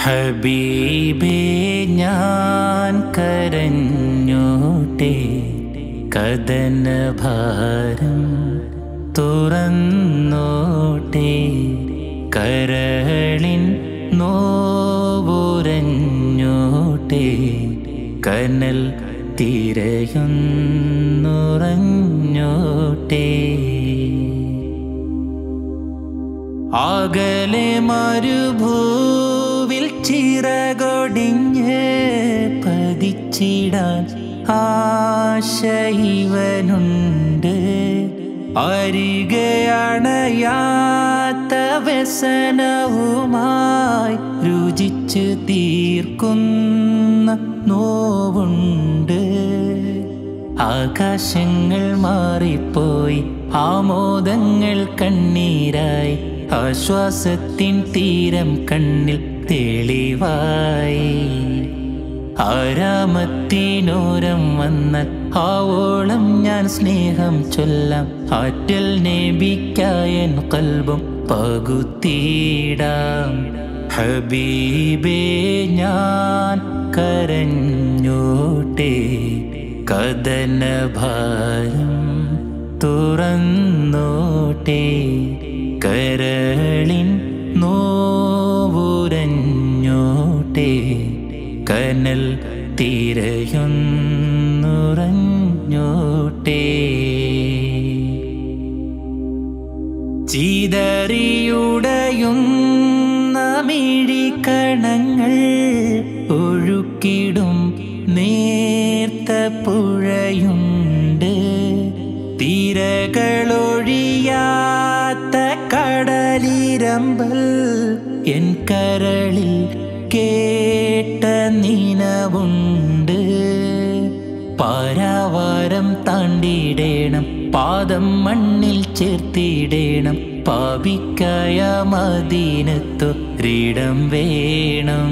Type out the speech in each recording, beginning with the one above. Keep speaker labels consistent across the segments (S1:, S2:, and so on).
S1: ഹബീബേ ഞാൻ കരഞ്ഞോട്ടെ കഥന ഭാരം തുറന്നോട്ടെ കരളിൻ നോവുരഞ്ഞോട്ടെ കനൽ തിരയുന്നുറഞ്ഞോട്ടെ അകലെ മരുഭൂവിൽ ചിറകൊടിഞ്ഞ് പതിച്ചിടാൻ ആശൈവനുണ്ട് അരികെ അണയാത്ത വ്യസനവുമായി രുചിച്ച് തീർക്കുന്ന നോവുണ്ട് ആകാശങ്ങൾ മാറിപ്പോയി ആമോദങ്ങൾ കണ്ണീരായി ആശ്വാസത്തിൻ തീരം കണ്ണിൽ തെളിവായി ആരാമത്തിനോരം വന്നാൽ ആവോളം ഞാൻ സ്നേഹം ചൊല്ലാം ആറ്റൽ നേബിക്കായൻ കൽബും പകുത്തിയിടാം ഹബീബേ ഞാൻ കരഞ്ഞോട്ടെ കഥന ഭാരം തുറന്നോട്ടെ കരളിൻ നോവുരഞ്ഞോട്ടെ കനൽ തിരയുന്നുറഞ്ഞോട്ടെ ചീതറിയുടയുന്ന മിഴിക്കണങ്ങൾ ഒഴുക്കിടും നേർത്ത പുഴയുണ്ട് തിരകളൊഴിയാത്ത കടലിരമ്പൽ എൻ കരളിൽ കേട്ട നിനവുണ്ട് പാരാവാരം താണ്ടിടേണം പാദം മണ്ണിൽ ചേർത്തിടേണം പാപിക്കായ മദീനത്തൊരിടം വേണം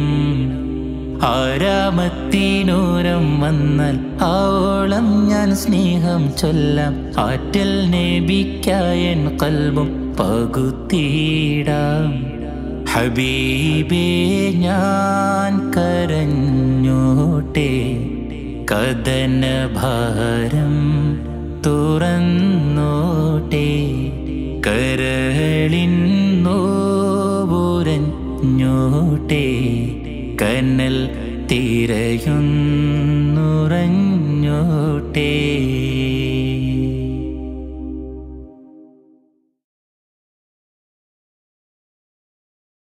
S1: ആരാമത്തിനൂരം വന്നാൽ ആവോളം ഞാൻ സ്നേഹം ചൊല്ലാം ആറ്റൽ നേബിക്കായൻ കൽബും പകുത്തിയിടാം ഹബീബേ ഞാൻ കരഞ്ഞോട്ടെ കഥന ഭാരം തുറന്നോട്ടെ കരളിൻ നോവുരഞ്ഞോട്ടെ കനൽ തിരയുന്നുറഞ്ഞോട്ടെ